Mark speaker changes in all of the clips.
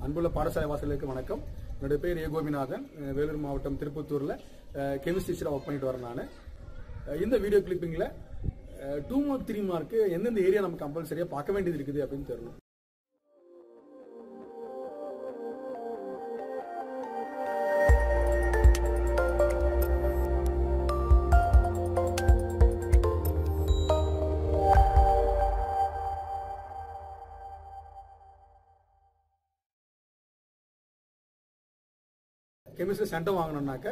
Speaker 1: அன்புள்ள பாடசாலை வாசலுக்கு வணக்கம் என்னுடைய பேர் ஏ கோபிநாதன் அஹ் வேலூர் மாவட்டம் திருப்பத்தூர்ல கெமிஸ்ட்ரி டீச்சரா ஒர்க் பண்ணிட்டு வரேன் நான் இந்த வீடியோ கிளிப்பிங்ல டூ மார்க் த்ரீ மார்க் எந்தெந்த ஏரியா நம்ம கம்பல்சரியா பார்க்க வேண்டியது இருக்குது அப்படின்னு தெரியணும் கெமிஸ்ட்ரி சென்டம் வாங்கணும்னாக்க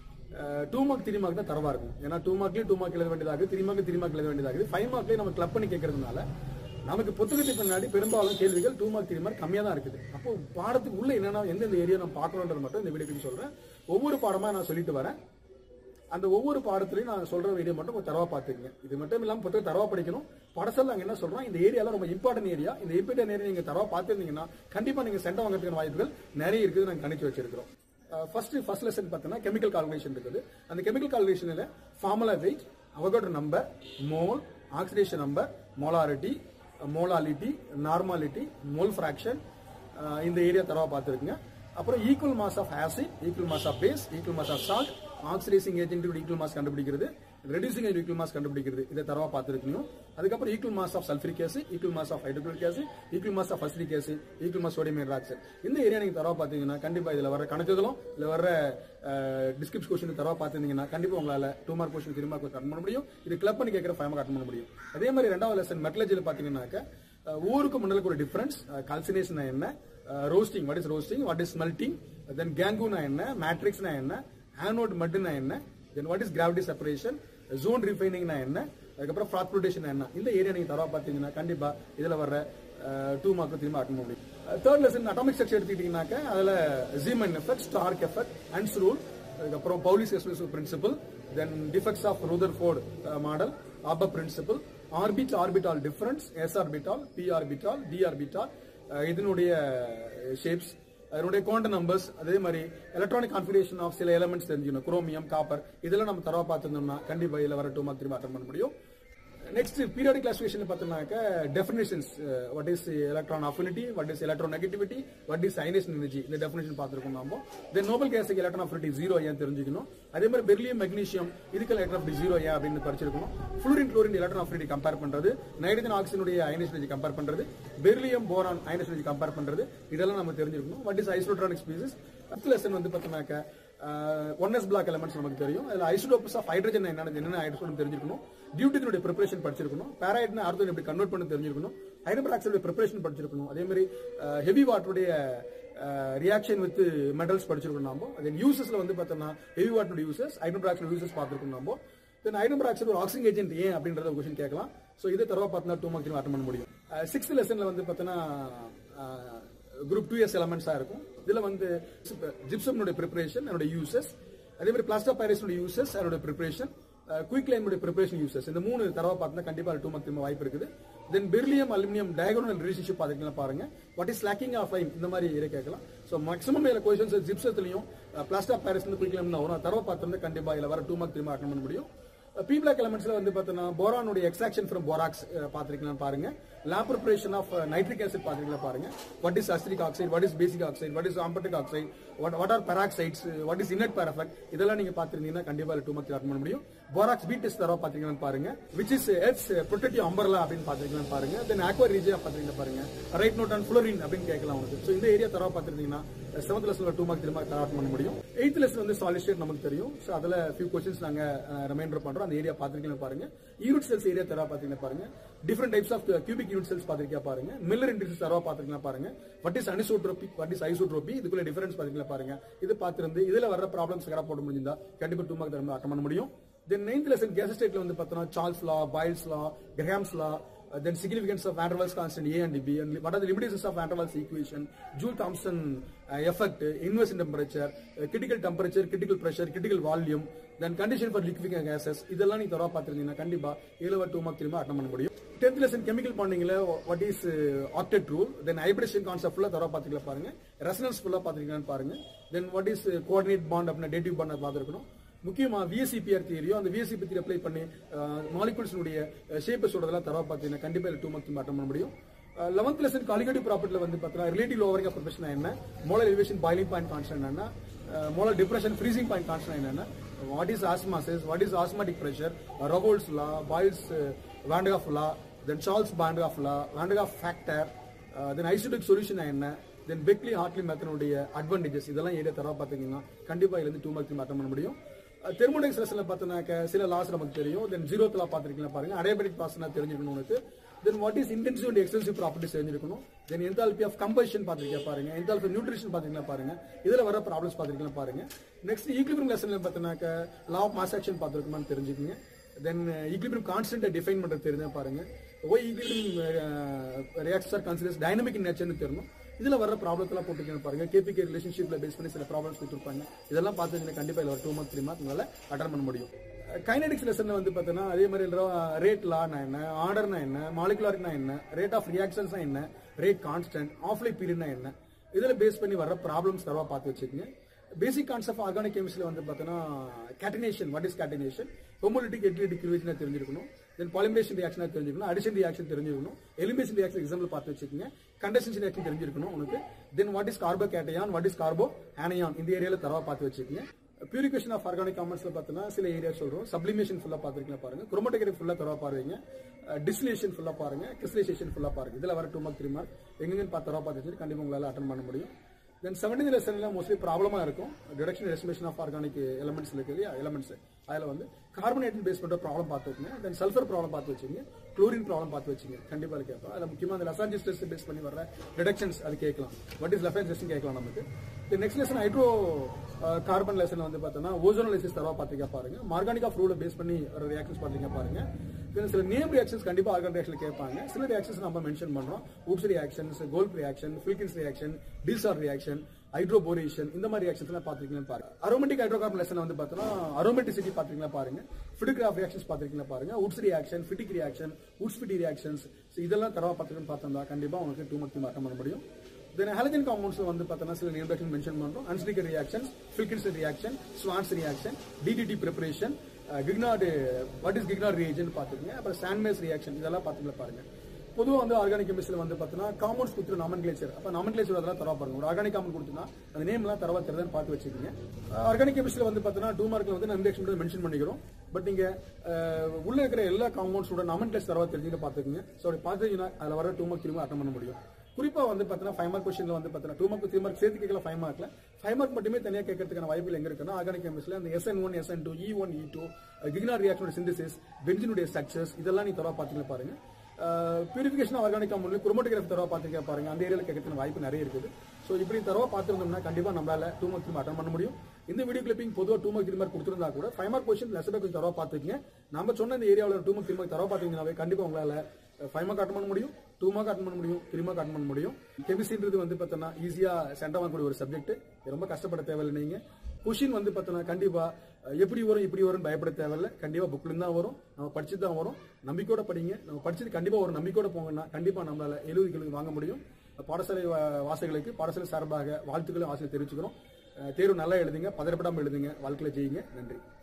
Speaker 1: டூ மார்க் த்ரீ மார்க் தான் தரவா இருக்கும் ஏன்னா டூ மார்க்லயும் டூ மார்க் எழுத வேண்டியதாகுது த்ரீ மார்க் த்ரீ மார்க் எழுத வேண்டியதாகுது ஃபைவ் மார்க்லயும் நம்ம கிளப் பண்ணி கேட்கறதுனால நமக்கு புத்தகத்துக்கு பின்னாடி பெரும்பாலும் கேள்விகள் டூ மார்க் த்ரீ மார்க் கம்மியா தான் இருக்குது அப்போ பாடத்துக்கு உள்ள என்னென்ன எந்தெந்த ஏரியா நம்ம பார்க்கணுன்றது மட்டும் இந்த வீடியோக்கு சொல்றேன் ஒவ்வொரு பாடமா நான் சொல்லிட்டு வரேன் அந்த ஒவ்வொரு பாடத்திலையும் நான் சொல்ற வீடியோ மட்டும் கொஞ்சம் தரவா பார்த்துக்கங்க இது மட்டும் இல்லாம புத்தகம் தரவா படிக்கணும் படசல் நாங்க என்ன சொல்றோம் இந்த ஏரியால ரொம்ப இம்பார்ட்டன்ட் ஏரியா இந்த இம்பார்ட்டன்ட் ஏரியா நீங்க தரவா பார்த்திருந்தீங்கன்னா கண்டிப்பா நீங்க சென்டம் வாங்குறதுக்கான வாய்ப்புகள் நிறைய இருக்குது நாங்க கணிச்சு வச்சிருக்கிறோம் ஃபர்ஸ்ட் ஃபர்ஸ்ட் லெசன் பார்த்தீங்கன்னா கெமிக்கல் கால்குலேஷன் இருக்குது அந்த கெமிக்கல் கால்குலேஷன்ல formula weight Avogadro number mole oxidation number molarity molality normality mole fraction இந்த ஏரியா தரவா பார்த்துருக்குங்க அப்புறம் equal mass of acid equal mass of base equal mass of salt oxidising agent equal mass கண்டுபிடிக்கிறது reducing agent equal mass கண்டுபிடிக்கிறது இதை தரவா பார்த்துருக்கணும் அதுக்கப்புறம் equal mass of sulphuric acid equal mass of hydrochloric acid equal mass of acidic acid equal mass sodium hydroxide இந்த area நீங்க தரவா பார்த்தீங்கன்னா கண்டிப்பா இதுல வர கணக்குகளும் இதுல வர டிஸ்கிரிப்ஷன் கொஸ்டின் தரவா பார்த்திருந்தீங்கன்னா கண்டிப்பா உங்களால two mark question three mark attend பண்ண முடியும் இது கிளப் பண்ணி கேட்கிற ஃபைவ் மார்க் அட்டன் பண்ண முடியும் அதே மாதிரி ரெண்டாவது லெசன் மெட்டலஜியில் பாத்தீங்கன்னாக்க ஊருக்கு முன்னலுக்கு ஒரு டிஃபரன்ஸ் கல்சினேஷன் என்ன roasting what is roasting what is smelting then கேங்குனா என்ன மேட்ரிக்ஸ்னா என்ன ஆனோட் மட்னா என்ன then what is gravity separation zone ரிஃபைனிங்னா என்ன அதுக்கப்புறம் ஃபிராக்புடேஷன் என்ன இந்த ஏரியா நீங்க தரவா பார்த்தீங்கன்னா கண்டிப்பா இதுல வர டூ மார்க் திரும்ப அட்டன் பண்ண முடியும் தேர்ட் லெசன் அட்டாமிக் ஸ்ட்ரக்சர் எடுத்துக்கிட்டீங்கன்னாக்க அதுல Zeeman effect Stark effect Hund's rule அதுக்கப்புறம் Pauli's exclusion principle then defects of Rutherford model aufbau principle orbit orbital difference s orbital p orbital d orbital இதனுடைய shapes அதனுடைய quantum numbers அதே மாதிரி electronic configuration of சில elements தெரிஞ்சுக்கணும் chromium copper இதெல்லாம் நம்ம தரவா பார்த்துருந்தோம்னா கண்டிப்பா இதுல வர டூ மார்க் திரும்ப அட்டன் பண்ண முடியும் நெக்ஸ்ட் பீரியாடிக் கிளாசிஃபிகேஷன் பார்த்தோம்னாக்க definitions what is electron affinity what is electronegativity what is ionisation energy இந்த டெஃபினேஷன் பார்த்துருக்கோம் நாம தென் நோபல் கேஸுக்கு எலக்ட்ரான் அஃபினிட்டி ஜீரோ ஏன் தெரிஞ்சுக்கணும் அதே மாதிரி பெர்லியம் மெக்னீசியம் இதுக்கு எலக்ட்ரான் அஃபினிட்டி ஜீரோ ஏன் அப்படின்னு படிச்சிருக்கணும் fluorine chlorine electron affinity compare பண்றது நைட்ரஜன் ஆக்சிஜனுடைய அயனேஷன் எனர்ஜி கம்பேர் பண்றது beryllium boron ionisation energy compare பண்றது இதெல்லாம் நம்ம தெரிஞ்சிருக்கணும் வாட் இஸ் ஐசோட்ரானிக் ஸ்பீசஸ் அடுத்த லெசன் வந்து பார்த்தோம்னாக்க ஒன் எஸ் பிளாக் எலமெண்ட்ஸ் நமக்கு தெரியும் அதுல ஐசோடோப்ஸ் ஆஃப் ஹைட்ரஜன் என்னென்ன என்னென்ன ஹைட்ரஜன் தெரிஞ்சிருக்கணும் டியூட்டினுடைய ப்ரிப்பரேஷன் படிச்சிருக்கணும் பேராய்ட்னா ஆர்த்தோன் எப்படி கன்வெர்ட் பண்ணி தெரிஞ்சிருக்கணும் ஹைட்ரோபிராக்சைடு ப்ரிப்பரேஷன் படிச்சிருக்கணும் அதே மாதிரி ஹெவி வாட்டருடைய ரியாக்ஷன் வித் மெட்டல்ஸ் படிச்சிருக்கணும் நாம அதே யூசஸ்ல வந்து பார்த்தோம்னா ஹெவி வாட்டருடைய யூசஸ் ஹைட்ரோபிராக்சைடு யூசஸ் பார்த்துருக்கோம் நாம தென் ஹைட்ரோபிராக்சைடு ஒரு ஆக்சிஜன் ஏஜென்ட் ஏன் அப்படின்றத கொஸ்டின் கேட்கலாம் ஸோ இதை தரவா பார்த்தா டூ மார்க் அட்டன் பண்ண முடியும் சிக்ஸ்த் லெசன்ல வந்து பார்த்தோன்னா குரூப் டூ இயர்ஸ் எலமெண்ட்ஸா இருக்கும் இதுல வந்து ஜிப்சம்னுடைய ப்ரிப்பரேஷன் அதோட யூசஸ் அதே மாதிரி பிளாஸ்டர் பைரஸோட யூசஸ் அதோட ப்ரிப்பரேஷன் குயிக் லைனுடைய ப்ரிப்பரேஷன் யூசஸ் இந்த மூணு தரவா பார்த்தா கண்டிப்பா டூ மார்க் திரும்ப வாய்ப்பு இருக்குது then beryllium aluminium diagonal relationship பார்த்துக்கலாம் பாருங்க what is slaking of lime இந்த மாதிரி இதை கேட்கலாம் ஸோ மேக்ஸிமம் இதில் கொஸ்டின்ஸ் ஜிப்சத்துலையும் பிளாஸ்டர் பைரஸ் குயிக் லைன் வரும் தரவா பார்த்திருந்தா கண்டிப்பா இதில் வர டூ மார்க் திரும்ப அட்டன் பண்ண முடியும் பி பிளாக் எலமெண்ட்ஸ்ல வந்து பார்த்தோன்னா போரானுடைய எக்ஸாக்ஷன் ஃப்ரம் போராக்ஸ் பார்த்திருக்கலாம் பாருங்க lab preparation of nitric acid பார்த்திருக்கலாம் பாருங்க what is acidic oxide what is basic oxide what is amphoteric oxide what what are peroxides what is inert pair effect இதெல்லாம் நீங்க பார்த்திருந்தீங்கன்னா கண்டிப்பா டூ மந்த் அட்டன் பண்ண முடியும் போராக்ஸ் பி டெஸ்ட் தரவா பார்த்திருக்கலாம் பாருங்க which is its protective umbrella அப்படின்னு பார்த்திருக்கலாம் பாருங்க தென் ஆக்வா ரீஜியா பார்த்திருக்கலாம் பாருங்க ரைட் நோட் அண்ட் ஃப்ளோரின் அப்படின்னு கேட்கலாம் உங்களுக்கு ஸோ இந்த ஏரியா தரவா பார்த்திருந்தீங்கன்னா செவன்த் லெசன்ல டூ மார்க் திரும்ப அட்டன் பண்ண முடியும் எயித் லெசன் வந்து சாலிட் ஸ்டேட் நமக்கு தெரியும் ஸோ அதுல ஃபியூ கொஸ்டின்ஸ் நாங்க ரிமைண்டர் பண்றோம் அந்த ஏரியா பார்த்திருக்கலாம் பாருங்க யூனிட் செல்ஸ் ஏரியா தரவா பாத்தீங்கன்னா பாருங்க different types of cubic unit cells பாத்திருக்கா பாருங்க மில்லர் இன்டிசஸ் தரவா பாத்திருக்கலாம் பாருங்க what is anisotropy what is isotropy இதுக்குள்ள டிஃபரன்ஸ் பாத்தீங்களா பாருங்க இது பார்த்திருந்து இதுல வர ப்ராப்ளம்ஸ் கரெக்ட் போட முடிஞ்சா கண்டிப்பா டூ மார்க் தரமா அட்டன் பண்ண முடியும் தென் நைன்த் லெசன் கேஸ் ஸ்டேட்ல வந்து பார்த்தோம்னா Charles law Boyle's law Graham's law then significance of van der Waals constant A and B and what are the limitations of van der Waals equation Joule Thomson uh, effect inverse in temperature uh, critical temperature critical pressure critical volume then condition for liquefying gases இதெல்லாம் நீ தரவா பார்த்திருந்தீங்கன்னா கண்டிப்பா ஏழு two mark திரும்ப attend பண்ண முடியும் tenth lesson chemical பாண்டிங்ல what is octet rule then hybridisation concept ஃபுல்லா தரவா பார்த்துக்கலாம் பாருங்க ரெசனன்ஸ் ஃபுல்லா பார்த்துருக்கீங்கன்னு பாருங்க then what is coordinate bond அப்படின்னா டேட்டிவ் பாண்ட் பார்த்துருக்கணும் முக்கியமா விஎஸ்சிபிஆர் தியரியோ அந்த விஎஸ்சிபி தியரி அப்ளை பண்ணி மாலிகுல்ஸினுடைய ஷேப்பை சொல்றதெல்லாம் தரவா பார்த்தீங்கன்னா கண்டிப்பா டூ மார்க் அட்டன் பண்ண முடியும் லெவன்த் லெசன் காலிகேட்டிவ் ப்ராப்பர்ட்டில வந்து பார்த்தீங்கன்னா ரிலேட்டிவ் லோவரிங் ஆஃப் ப்ரொஃபஷன் என்ன molar elevation boiling point constant என்ன molar depression freezing point constant என்னன்னா what is osmosis what is osmotic pressure Raoult's law Boyle's van't Hoff law then Charles van't Hoff law van't Hoff factor then isotonic solution என்ன then Berkeley Hartley மெத்தனுடைய advantages இதெல்லாம் area தரவா பார்த்தீங்கன்னா கண்டிப்பா இதுல இருந்து two mark attend பண்ண முடியும் தெர்மோடைக்ஸ் லெசன்ல பார்த்தோன்னாக்க சில லாஸ் நமக்கு தெரியும் தென் ஜீரோத் லா பார்த்துருக்கீங்களா பாருங்க அடையபடிக் ப்ராசஸ் தெரிஞ்சுக்கணும் உனக்கு then what is intensive and extensive properties தெரிஞ்சிருக்கணும் தென் என்தால்பி ஆஃப் கம்பஷன் பார்த்துருக்கீங்க பாருங்க என்தால்பி நியூட்ரிஷன் பார்த்துருக்கீங்களா பாருங்க இதுல வர ப்ராப்ளம்ஸ் பார்த்துருக்கீங்களா பாருங்க நெக்ஸ்ட் ஈக்லிபிரியம் லெசன்ல பார்த்தோன்னாக்க லா ஆஃப் மாஸ் ஆக்ஷன் பார்த்துருக்குமான்னு தெரிஞ்சுக்கங்க தென் ஈக்லிபிரியம் கான்ஸ்டன்ட்டை டிஃபைன் பண்றது தெரிஞ்சா பாருங்க why equilibrium reactors are considers dynamic in நேச்சர்னு தெரியும் இதுல வர ப்ராப்ளத்தெல்லாம் போட்டுக்கணும் பாருங்க கேபிகே ரிலேஷன்ஷிப்ல பேஸ் பண்ணி சில ப்ராப்ளம்ஸ் கொடுத்துருப்பாங்க இதெல்லாம் பார்த்து கண்டிப்பா இதுல ஒரு டூ மந்த் த்ரீ மந்த் உங்களால அட்டன் பண்ண முடியும் கைனடிக்ஸ் லெசன் வந்து பார்த்தீங்கன்னா அதே மாதிரி ரேட் லானா என்ன ஆர்டர்னா என்ன மாலிகுலார்னா என்ன ரேட் ஆஃப் ரியாக்ஷன்ஸ்னா என்ன ரேட் கான்ஸ்டன்ட் ஆஃப் லைஃப் பீரியட்னா என்ன இதில் பேஸ் பண்ணி வர ப்ராப்ளம்ஸ் தரவா பார்த்து வச்சுக்கோங்க பேசிக் கான்செப்ட் ஆர்கானிக் கெமிஸ்ட்ரியில் வந்து பார்த்தீங்கன்னா catenation what is catenation homolytic heterolytic கிரிவேஷனாக தெரிஞ்சிருக்கணும் தென் பாலிமரேஷன் ரியாக்ஷனாக தெரிஞ்சிருக்கணும் அடிஷன் ரியாக்ஷன் தெரிஞ்சிருக்கணும் எலிமினேஷன் ரியாக்ஷன் எக்ஸாம்பிள் பார்த்து வச்சுக்கோங்க கண்டென்சேஷன் ரியாக்ஷன் தெரிஞ்சிருக்கணும் உனக்கு then what is carbocation what is carbanion இந்த ஏரியாவில் தரவா பார்த்து வச்சுக்கோங்க பியூரிகேஷன் ஆஃப் ஆர்கானிக் காம்பவுண்ட்ஸ்ல பார்த்தீங்கன்னா சில ஏரியா சொல்றோம் சப்ளிமேஷன் ஃபுல்லா பார்த்துருக்கலாம் பாருங்க குரோமட்டோகிராஃபி ஃபுல்லா தரவா பாருங்க டிஸ்டிலேஷன் ஃபுல்லா பாருங்க கிறிஸ்டலைசேஷன் ஃபுல்லா பாருங்க இதுல வர டூ மார்க் த்ரீ மார்க் எங்கெங்கன்னு பார்த்து தரவா பார்த்து கண்டிப்பா உங்களால அட்டன் பண்ண முடியும் தென் செவன்டீன் லெசன்ல மோஸ்ட்லி ப்ராப்ளமா இருக்கும் detection estimation of organic elements இருக்கு இல்லையா எலமெண்ட்ஸ் அதில் வந்து கார்பனேட்டின் பேஸ் பண்ற ப்ராப்ளம் பார்த்து வச்சுங்க தென் சல்ஃபர் ப்ராப்ளம் பார்த்து வச்சுங்க குளோரின் ப்ராப்ளம் பார்த்து வச்சுங்க கண்டிப்பா அது கேட்போம் அதில் முக்கியமாக அந்த லெசான்ஜிஸ் டெஸ்ட் பேஸ் பண்ணி வர டிடக்ஷன்ஸ் அது கேட்கலாம் வாட் இஸ் லெஃபன் டெஸ்ட் கேட்கலாம் நமக்கு next lesson hydrocarbon lesson வந்து பார்த்தோன்னா ஓசோனலைசிஸ் தரவா பார்த்துக்க பாருங்க மார்கானிக் ஆஃப் ரூலை பேஸ் பண்ணி ஒரு ரியாக்ஷன்ஸ் பார்த்துக்க பாருங்க தென் சில நேம் ரியாக்ஷன்ஸ் கண்டிப்பா ஆர்கான் ரியாக்ஷன் கேட்பாங்க சில ரியாக்ஷன்ஸ் நம்ம மென்ஷன் பண்றோம் ஊப்ஸ் ரியாக்ஷன்ஸ் கோல்ட் ரியாக்ஷன் ஃபில்கின்ஸ் ரியாக்ஷன் டிசார் ரியாக்ஷன் ஹைட்ரோபோரேஷன் இந்த மாதிரி ரியாக்ஷன்ஸ் எல்லாம் பாத்துருக்கீங்களா பாருங்க அரோமேட்டிக் ஹைட்ரோகார்பன் லெசன் வந்து பார்த்தோம்னா அரோமேட்டிசிட்டி பாத்துருக்கீங்களா பாருங்க ஃபிடிகிராஃப் ரியாக்ஷன்ஸ் பாத்துருக்கீங்களா பாருங்க Wurtz reaction Fittig reaction Wurtz Fittig reactions இதெல்லாம் தரவா பார்த்துக்கணும் பார்த்தோம்னா கண்டிப்பா உங்களுக்கு டூ மந்த் அட்டன் பண்ண முடியும் தென் ஹாலஜன் காம்பவுண்ட்ஸ் வந்து பார்த்தோம்னா சில நேம் ரியாக்ஷன் மென்ஷன் பண்றோம் அன்ஸ்டிகர் ரியாக்ஷன் ஃபில்கின்ஸ் reaction Swarts reaction DDT preparation Grignard what is Grignard reaction பார்த்துக்கங்க அப்புறம் சாண்ட்மேஸ் ரியாக்ஷன் இதெல்லாம் பார்த்துக்கலாம் பாருங்க பொதுவாக வந்து ஆர்கானிக் கெமிஸ்ட்ரியில் வந்து பார்த்தீங்கன்னா காம்பவுண்ட்ஸ் கொடுத்துரு நாமன் கிளேச்சர் அப்போ நாமன் கிளேச்சர் அதெல்லாம் தரவா பாருங்க ஒரு ஆர்கானிக் காம்பவுண்ட் கொடுத்துனா அந்த நேம்லாம் தரவா தெரியுதான்னு பார்த்து வச்சுக்கோங்க ஆர்கானிக் கெமிஸ்ட்ரியில் வந்து பார்த்தீங்கன்னா டூ மார்க்கில் வந்து நம்ம ரியாக்ஷன் மென்ஷன் பண்ணிக்கிறோம் பட் நீங்க அஹ், உள்ள இருக்கிற எல்லா காம்பவுண்ட்ஸோட நாமன் கிளேஸ் தரவா தெரிஞ்சுக்க பார்த்துக்கோங்க ஸோ அப்படி பார்த்தீங்கன்னா அதில் வர டூ மார்க் திரும்ப அட்டன் பண்ண முடியும் குறிப்பா வந்து பார்த்தீங்கன்னா ஃபைவ் மார்க் கொஸ்டின்ல வந்து பார்த்தீங்கன்னா டூ மார்க் த்ரீ மார்க் சேர்த்து கேட்கல ஃபைவ் மார்க்ல ஃபைவ் மார்க் மட்டுமே தனியாக கேட்கறதுக்கான வாய்ப்புகள் எங்க இருக்குன்னா ஆர்கானிக் கெமிஸ்ட்ரியில் அந்த SN one SN two E one E two Grignard ரியாக்ஷனோட சிந்தசிஸ் பென்ஜினுடைய ஸ்ட்ரக்சர்ஸ் இதெல்லாம் நீ தரவா பார்த்துக்கலாம் பாருங்க பியூரிஃபிகேஷன் ஆர்கானிக் காம்பவுண்ட் குரோமோட்டோகிராஃபி தரவா பார்த்துக்க பாருங்க அந்த ஏரியாவில் கேட்கறதுக்கு வாய்ப்பு நிறைய இருக்குது ஸோ இப்படி தரவா பார்த்துருந்தோம்னா கண்டிப்பா நம்மளால டூ மார்க் த்ரீ அட்டன் பண்ண முடியும் இந்த வீடியோ கிளிப்பிங் பொதுவாக டூ மார்க் த்ரீ மார்க் கொடுத்துருந்தா கூட ஃபைவ் மார்க் கொஸ்டின் லெசன் கொஞ்சம் தரவா பார்த்துக்கங்க நம்ம சொன்ன இந்த ஏரியாவில் டூ மார்க் த்ரீ மார்க் தரவா பார்த்தீங்கன்னாவே கண்டிப்பா உங்களால ஃபைவ் மார்க் அட்டன் பண்ண முடியும் டூ மார்க் அட்டன் பண்ண முடியும் த்ரீ மார்க் அட்டன் பண்ண முடியும் கெமிஸ்ட்ரின்றது வந்து பார்த்தோன்னா ஈஸியா சென்டர் வாங்கக்கூடிய ஒரு சப்ஜெக்ட் ரொம்ப கஷ்டப்பட தேவையில்லை நீங்க கொஷின் வந்து பார்த்தோன்னா கண்டிப்பா அஹ், எப்படி வரும் இப்படி வரும் பயப்பட தேவையில்லை கண்டிப்பா புக்ல தான் வரும் நம்ம படிச்சு தான் வரும் நம்பிக்கையோட படிங்க நம்ம படிச்சது கண்டிப்பா ஒரு நம்பிக்கையோட போங்கன்னா கண்டிப்பா நம்மளால எழுபது கிலோ வாங்க முடியும் பாடசாலை வா- வாசகர்களுக்கு பாடசாலை சார்பாக வாழ்த்துக்களும் ஆசையை தெரிவிச்சுக்கிறோம் அஹ், தேர்வு நல்லா எழுதுங்க பதறப்படாமல் எழுதுங்க வாழ்க்கையில ஜெயிங்க நன்றி